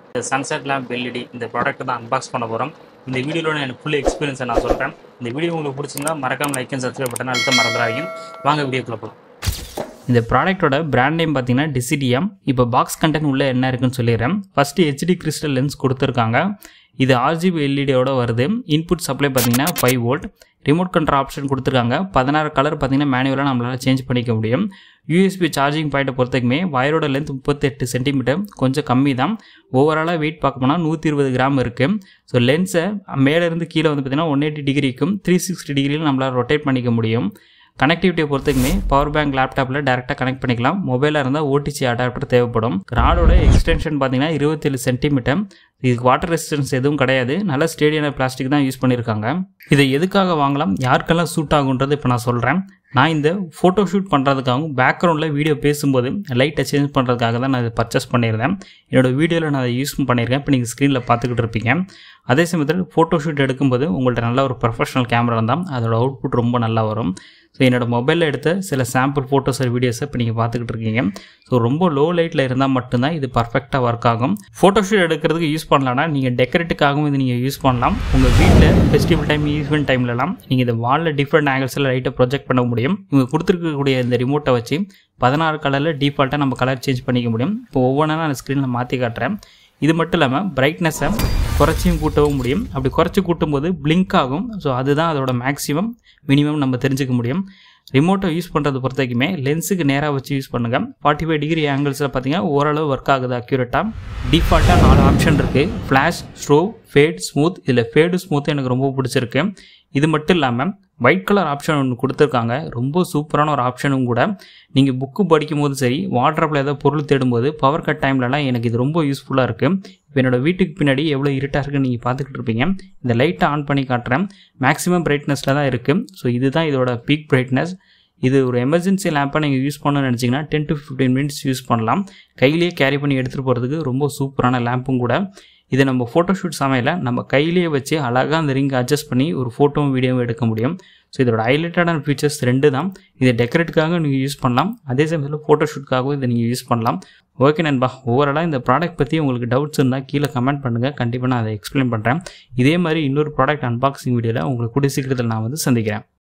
இந்த sunset lamp LED இந்த product தான் அன்பாக்ஸ் பண்ண போகிறோம் இந்த வீடியோவில் எனக்கு ஃபுல் எக்ஸ்பீரியன்ஸை நான் சொல்கிறேன் இந்த வீடியோ உங்களுக்கு பிடிச்சிருந்தா மறக்காம லைக் அண்ட் சப்ஸ்கிரைப் பட்டன் அழுத்த மறந்துடாதீங்க வாங்க வீடியோக்குள்ள போகலாம் இந்த ப்ராடக்ட்டோட பிராண்ட் நேம் பார்த்தீங்கன்னா டிசிடிஎம் இப்போ பாக்ஸ் கண்டென்ட் உள்ளே என்ன இருக்குன்னு சொல்லிடுறேன் ஃபஸ்ட்டு ஹெச்டி கிறிஸ்டல் லென்ஸ் கொடுத்துருக்காங்க இது ஆர்ஜிபி எல்இடியோட வருது இன்புட் சப்ளை பார்த்தீங்கன்னா five volt remote control option கொடுத்துருக்காங்க பதினாறு கலர் பார்த்தீங்கன்னா மேனுவலாக நம்மளால் சேஞ்ச் பண்ணிக்க முடியும் யூஎஸ்பி சார்ஜிங் பாயிண்ட்டை பொறுத்தக்குமே வயரோட லென்த் முப்பத்தெட்டு சென்டிமீட்டர் கொஞ்சம் கம்மி தான் ஓவராலாக வெயிட் பார்க்க போனால் நூற்றி இருபது கிராம் இருக்குது ஸோ லென்ஸை மேலேருந்து கீழே வந்து பார்த்தீங்கன்னா ஒன் எயிட்டி டிகிரிக்கும் த்ரீ சிக்ஸ்டி டிகிரியில் நம்மளால் ரொட்டேட் பண்ணிக்க முடியும் கனெக்டிவிட்டியை பொறுத்தக்குமே பவர் பேங்க் லேப்டாப்பில் டேரெக்டாக கனெக்ட் பண்ணிக்கலாம் மொபைலாக இருந்தால் ஓடிசி அடாப்டர் தேவைப்படும் ராடோட எக்ஸ்டென்ஷன் பார்த்தீங்கன்னா இருபத்தேழு சென்டிமீட்டர் இதுக்கு வாட்டர் ரெசிஸ்டன்ஸ் எதுவும் கிடையாது நல்ல ஸ்டேடியான பிளாஸ்டிக் தான் யூஸ் பண்ணியிருக்காங்க இதை எதுக்காக வாங்கலாம் யாருக்கெல்லாம் சூட் ஆகுன்றது இப்போ நான் சொல்கிறேன் நான் இந்த ஃபோட்டோ ஷூட் பண்ணுறதுக்காகவும் பேக்ரவுண்டில் வீடியோ பேசும்போது லைட்டை சேஞ்ச் பண்ணுறதுக்காக தான் நான் இதை பர்ச்சேஸ் பண்ணியிருந்தேன் என்னோடய வீடியோவில் நான் அதை யூஸ் பண்ணியிருக்கேன் இப்போ நீங்கள் ஸ்க்ரீனில் பார்த்துக்கிட்டு இருப்பீங்க அதே சமயத்தில் ஃபோட்டோ ஷூட் எடுக்கும்போது உங்கள்கிட்ட நல்ல ஒரு ப்ரொஃபஷனல் கேமரா இருந்தால் அதோட அவுட்புட் ரொம்ப நல்லா வரும் ஸோ என்னோடய மொபைலில் எடுத்த சில சாம்பிள் ஃபோட்டோஸ் வீடியோஸை இப்போ நீங்கள் பார்த்துக்கிட்டு இருக்கீங்க ஸோ ரொம்ப லோ லைட்டில் இருந்தால் மட்டும்தான் இது பர்ஃபெக்டாக ஒர்க் ஆகும் ஃபோட்டோ ஷூட் எடுக்கிறதுக்கு யூஸ் பண்ணலாம்னா நீங்கள் டெக்கரேட்டுக்காகவும் இது நீங்கள் யூஸ் பண்ணலாம் உங்கள் வீட்டில் ஃபெஸ்டிவல் டைம் ஈவெண்ட் டைம்லலாம் நீங்கள் இந்த வாலில் டிஃப்ரெண்ட் ஆங்கிள்ஸில் லைட்டை ப்ரொஜெக்ட் பண்ண முடியும் இவங்க கொடுத்துருக்கக்கூடிய இந்த ரிமோட்டை வச்சு பதினாறு கலரில் டிஃபால்ட்டாக நம்ம கலர் சேஞ்ச் பண்ணிக்க முடியும் இப்போ ஒவ்வொன்றா நான் ஸ்க்ரீனில் மாற்றி காட்டுறேன் இது மட்டும் இல்லாமல் பிரைட்னஸை குறைச்சியும் கூட்டவும் முடியும் அப்படி குறைச்சி கூட்டும்போது பிளிங்க் ஆகும் ஸோ அதுதான் அதோட மேக்ஸிமம் மினிமம் நம்ம தெரிஞ்சுக்க முடியும் ரிமோட்டை யூஸ் பண்ணுறது பொறுத்த லென்ஸுக்கு நேராக வச்சு யூஸ் பண்ணுங்கள் ஃபார்ட்டி ஃபைவ் டிகிரி ஆங்கிள்ஸில் பார்த்தீங்கன்னா ஓரளவு ஒர்க் ஆகுது அக்யூரேட்டாக டிஃபால்ட்டாக நாலு ஆப்ஷன் இருக்குது ஃப்ளாஷ் ஸ்ட்ரோ ஃபேட் ஸ்மூத் இதில் ஃபேடு ஸ்மூத் எனக்கு ரொம்ப பிடிச்சிருக்கு இது மட்டும் இல்லாமல் ஒயிட் கலர் ஆப்ஷன் ஒன்று கொடுத்துருக்காங்க ரொம்ப சூப்பரான ஒரு ஆப்ஷனும் கூட நீங்கள் புக்கு படிக்கும் போது சரி வாட்ரப்பில் ஏதாவது பொருள் தேடும்போது பவர் கட் டைம்லலாம் எனக்கு இது ரொம்ப யூஸ்ஃபுல்லாக இருக்குது இப்போ என்னோடய வீட்டுக்கு பின்னாடி எவ்வளோ இருட்டாக இருக்குன்னு நீங்கள் பார்த்துக்கிட்டு இருப்பீங்க இந்த லைட்டை ஆன் பண்ணி காட்டுறேன் மேக்ஸிமம் பிரைட்னஸில் தான் இருக்குது ஸோ இதுதான் இதோட பீக் பிரைட்னஸ் இது ஒரு எமர்ஜென்சி லேம்பை நீங்கள் யூஸ் பண்ணணும்னு நினச்சிங்கன்னா ten to fifteen minutes use பண்ணலாம் கையிலேயே கேரி பண்ணி எடுத்துகிட்டு போகிறதுக்கு ரொம்ப சூப்பரான லேம்பும் கூட இதை நம்ம ஃபோட்டோஷூட் சமையல நம்ம கையிலேயே வச்சு அழகாக அந்த ரிங்கை அட்ஜஸ்ட் பண்ணி ஒரு ஃபோட்டோவும் வீடியோவும் எடுக்க முடியும் ஸோ இதோட ஹைலைட்டடான ஃபீச்சர்ஸ் ரெண்டு தான் இதை டெக்கரேட்டுக்காக நீங்கள் யூஸ் பண்ணலாம் அதே சமயத்தில் ஃபோட்டோஷூட்காகவும் இதை நீங்கள் யூஸ் பண்ணலாம் ஓகே நண்பா ஓவராலாக இந்த ப்ராடக்ட் பற்றி உங்களுக்கு டவுட்ஸ் இருந்தால் கீழே கமெண்ட் பண்ணுங்கள் கண்டிப்பாக நான் அதை எக்ஸ்பிளைன் பண்ணுறேன் இதே மாதிரி இன்னொரு ப்ராடக்ட் அன்பாக்சிங் வீடியோவில் உங்களுக்கு கூடிய சீக்கிரத்தில் நான் வந்து சந்திக்கிறேன்